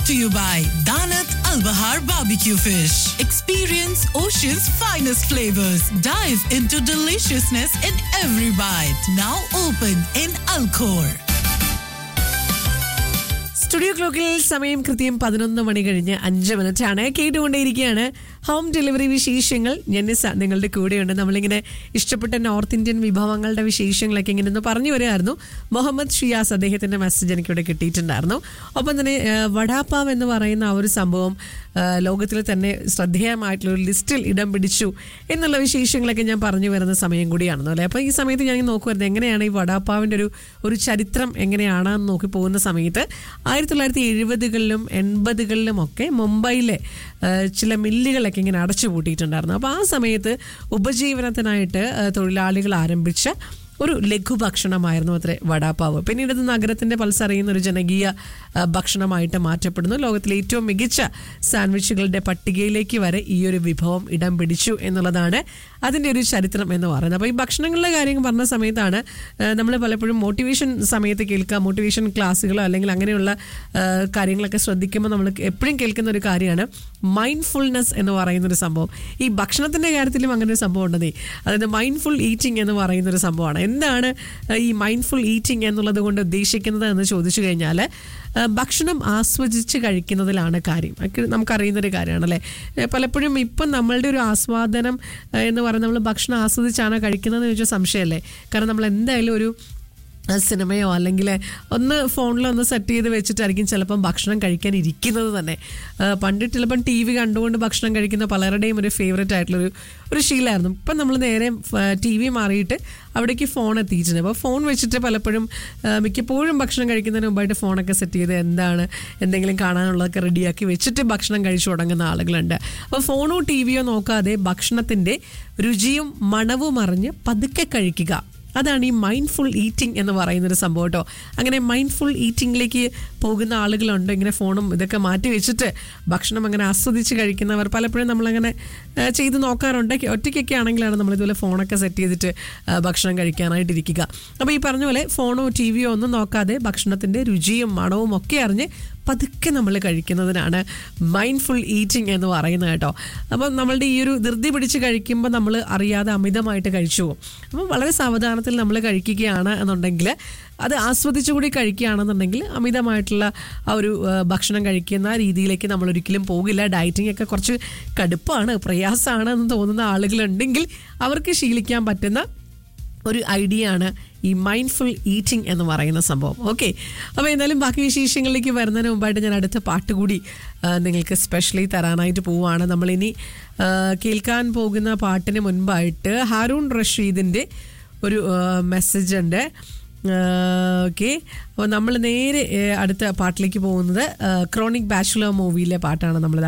brought to you by Danat Al Bahar Barbecue Fish. Experience Ocean's finest flavors. Dive into deliciousness in every bite. Now open in Alcor. Studio ക്ലോക്കിൽ സമയം കൃത്യം പതിനൊന്ന് മണി കഴിഞ്ഞ് അഞ്ച് minute ആണ് കേട്ടുകൊണ്ടേയിരിക്കുകയാണ് home delivery വിശേഷങ്ങൾ ജെന്നിസ നിങ്ങളുടെ കൂടെയുണ്ട് നമ്മളിങ്ങനെ ഇഷ്ടപ്പെട്ട നോർത്ത് ഇന്ത്യൻ വിഭവങ്ങളുടെ വിശേഷങ്ങളൊക്കെ ഇങ്ങനെ ഒന്ന് പറഞ്ഞു വരികയായിരുന്നു മുഹമ്മദ് ഷിയാസ് അദ്ദേഹത്തിന്റെ മെസ്സേജ് എനിക്കിവിടെ കിട്ടിയിട്ടുണ്ടായിരുന്നു ഒപ്പം തന്നെ ആ, വടാപ്പാവ് എന്ന് പറയുന്ന ആ ഒരു സംഭവം ആ, ലോകത്തിൽ തന്നെ ശ്രദ്ധേയമായിട്ടുള്ള ഒരു ലിസ്റ്റിൽ ഇടം പിടിച്ചു എന്നുള്ള വിശേഷങ്ങളൊക്കെ ഞാൻ പറഞ്ഞു വരുന്ന സമയം കൂടിയാണെന്നോ അല്ലേ അപ്പോൾ ഈ സമയത്ത് ഞാൻ നോക്കുമായിരുന്നു എങ്ങനെയാണ് ഈ വടാപ്പാവിൻ്റെ ഒരു ഒരു ചരിത്രം എങ്ങനെയാണെന്ന് നോക്കി പോകുന്ന സമയത്ത് ആയിരത്തി തൊള്ളായിരത്തി എഴുപതുകളിലും എൺപതുകളിലും ഒക്കെ മുംബൈയിലെ ആ, ചില മില്ലുകളൊക്കെ ഇങ്ങനെ അടച്ചു പൂട്ടിയിട്ടുണ്ടായിരുന്നു അപ്പോൾ ആ സമയത്ത് ഉപജീവനത്തിനായിട്ട് ആ, തൊഴിലാളികൾ ആരംഭിച്ച ഒരു ലഘുഭക്ഷണമായിരുന്നു അത്രേ വടാപ്പാവ് പിന്നീട് ഇത് നഗരത്തിന്റെ പൾസ് അറിയുന്ന ഒരു ജനകീയ ആ, ഭക്ഷണമായിട്ട് മാറ്റപ്പെടുന്നു ലോകത്തിലെ ഏറ്റവും മികച്ച സാൻഡ്വിച്ചുകളുടെ പട്ടികയിലേക്ക് വരെ ഈ ഒരു വിഭവം ഇടം പിടിച്ചു എന്നുള്ളതാണ് അതിൻ്റെ ഒരു ചരിത്രം എന്ന് പറയുന്നത് അപ്പോൾ ഈ ഭക്ഷണങ്ങളുടെ കാര്യം പറഞ്ഞ സമയത്താണ് നമ്മൾ പലപ്പോഴും മോട്ടിവേഷൻ സമയത്ത് കേൾക്കുക മോട്ടിവേഷൻ ക്ലാസ്സുകളോ അല്ലെങ്കിൽ അങ്ങനെയുള്ള ആ, കാര്യങ്ങളൊക്കെ ശ്രദ്ധിക്കുമ്പോൾ നമ്മൾ എപ്പോഴും കേൾക്കുന്ന ഒരു കാര്യമാണ് മൈൻഡ്ഫുൾനെസ് എന്ന് പറയുന്ന ഒരു സംഭവം ഈ ഭക്ഷണത്തിന്റെ കാര്യത്തിലും അങ്ങനെ ഒരു സംഭവം ഉണ്ടെന്നേ അതായത് മൈൻഡ്ഫുൾ ഈറ്റിംഗ് എന്ന് പറയുന്ന ഒരു സംഭവമാണ് എന്താണ് ആ, ഈ മൈൻഡ്ഫുൾ ഈറ്റിംഗ് എന്നുള്ളത് കൊണ്ട് ഉദ്ദേശിക്കുന്നത് എന്ന് ചോദിച്ചു കഴിഞ്ഞാൽ ആ, ഭക്ഷണം ആസ്വദിച്ച് കഴിക്കുന്നതിലാണ് കാര്യം അതൊക്കെ നമുക്കറിയുന്നൊരു കാര്യമാണ് അല്ലേ ഏ, പലപ്പോഴും ഇപ്പം നമ്മളുടെ ഒരു ആസ്വാദനം ആ, എന്ന് പറയുന്നത് നമ്മൾ ഭക്ഷണം ആസ്വദിച്ചാണ് കഴിക്കുന്നതെന്ന് ചോദിച്ചാൽ സംശയമല്ലേ കാരണം നമ്മൾ എന്തായാലും ഒരു ആ, സിനിമയോ അല്ലെങ്കിൽ ഒന്ന് ഫോണിൽ ഒന്ന് സെറ്റ് ചെയ്ത് വെച്ചിട്ടായിരിക്കും ചിലപ്പം ഭക്ഷണം കഴിക്കാൻ ഇരിക്കുന്നത് തന്നെ ആ, പണ്ട് ചിലപ്പം ടി വി കണ്ടുകൊണ്ട് ഭക്ഷണം കഴിക്കുന്ന പലരുടെയും ഒരു ഫേവറേറ്റ് ആയിട്ടുള്ളൊരു ഒരു ശീലമായിരുന്നു ഇപ്പം നമ്മൾ നേരെ ടി വി മാറിയിട്ട് അവിടേക്ക് ഫോൺ എത്തിയിട്ടുണ്ട് അപ്പോൾ ഫോൺ വെച്ചിട്ട് പലപ്പോഴും ആ, മിക്കപ്പോഴും ഭക്ഷണം കഴിക്കുന്നതിന് മുമ്പായിട്ട് ഫോണൊക്കെ സെറ്റ് ചെയ്ത് എന്താണ് എന്തെങ്കിലും കാണാനുള്ളതൊക്കെ റെഡിയാക്കി വെച്ചിട്ട് ഭക്ഷണം കഴിച്ചു തുടങ്ങുന്ന ആളുകളുണ്ട് അപ്പോൾ ഫോണോ ടി വിയോ നോക്കാതെ ഭക്ഷണത്തിൻ്റെ രുചിയും മണവും അറിഞ്ഞ് പതുക്കെ കഴിക്കുക അതാണ് ഈ മൈൻഡ്ഫുൾ ഈറ്റിംഗ് എന്ന് പറയുന്നൊരു സംഭവം കേട്ടോ അങ്ങനെ മൈൻഡ്ഫുൾ ഈറ്റിംഗിലേക്ക് പോകുന്ന ആളുകളുണ്ട് ഇങ്ങനെ ഫോണും ഇതൊക്കെ മാറ്റി വെച്ചിട്ട് ഭക്ഷണം അങ്ങനെ ആസ്വദിച്ച് കഴിക്കുന്നവർ പലപ്പോഴും നമ്മളങ്ങനെ ആ, ചെയ്ത് നോക്കാറുണ്ട് ഒറ്റയ്ക്കൊക്കെ ആണെങ്കിലാണ് നമ്മൾ ഇതുപോലെ ഫോണൊക്കെ സെറ്റ് ചെയ്തിട്ട് ആ, ഭക്ഷണം കഴിക്കാനായിട്ട് ഇരിക്കുക അപ്പോൾ ഈ പറഞ്ഞ പോലെ ഫോണോ ടി വിയോ ഒന്നും നോക്കാതെ ഭക്ഷണത്തിൻ്റെ രുചിയും മണവും ഒക്കെ അറിഞ്ഞ് പതുക്കെ നമ്മൾ കഴിക്കുന്നതിനാണ് മൈൻഡ്ഫുൾ ഈറ്റിംഗ് എന്ന് പറയുന്നത് കേട്ടോ അപ്പം നമ്മളുടെ ഈ ഒരു ധൃതി പിടിച്ച് കഴിക്കുമ്പോൾ നമ്മൾ അറിയാതെ അമിതമായിട്ട് കഴിച്ചു പോകും അപ്പം വളരെ സാവധാനത്തിൽ നമ്മൾ കഴിക്കുകയാണ് എന്നുണ്ടെങ്കിൽ അത് ആസ്വദിച്ചുകൂടി കഴിക്കുകയാണെന്നുണ്ടെങ്കിൽ അമിതമായിട്ടുള്ള ആ ഒരു ആ, ഭക്ഷണം കഴിക്കുന്ന രീതിയിലേക്ക് നമ്മൾ ഒരിക്കലും പോകില്ല ഡയറ്റിംഗ് ഒക്കെ കുറച്ച് കടുപ്പാണ് പ്രയാസമാണ് എന്ന് തോന്നുന്ന ആളുകളുണ്ടെങ്കിൽ അവർക്ക് ശീലിക്കാൻ പറ്റുന്ന ഒരു ഐഡിയ ആണ് ഈ മൈൻഡ്ഫുൾ ഈറ്റിംഗ് എന്ന് പറയുന്ന സംഭവം ഓക്കെ അപ്പോൾ എന്തായാലും ബാക്കി വിശേഷങ്ങളിലേക്ക് വരുന്നതിന് മുമ്പായിട്ട് ഞാൻ അടുത്ത പാട്ട് കൂടി ആ, നിങ്ങൾക്ക് സ്പെഷ്യലി തരാനായിട്ട് പോവുകയാണ് നമ്മളിനി ആ, കേൾക്കാൻ പോകുന്ന പാട്ടിന് മുൻപായിട്ട് ഹാരൂൺ റഷീദിൻ്റെ ഒരു മെസ്സേജ് ഉണ്ട് ഓക്കെ അപ്പോൾ നമ്മൾ നേരെ ഏ, അടുത്ത പാട്ടിലേക്ക് പോകുന്നത് ക്രോണിക് ബാച്ചുലർ മൂവിയിലെ പാട്ടാണ് നമ്മൾ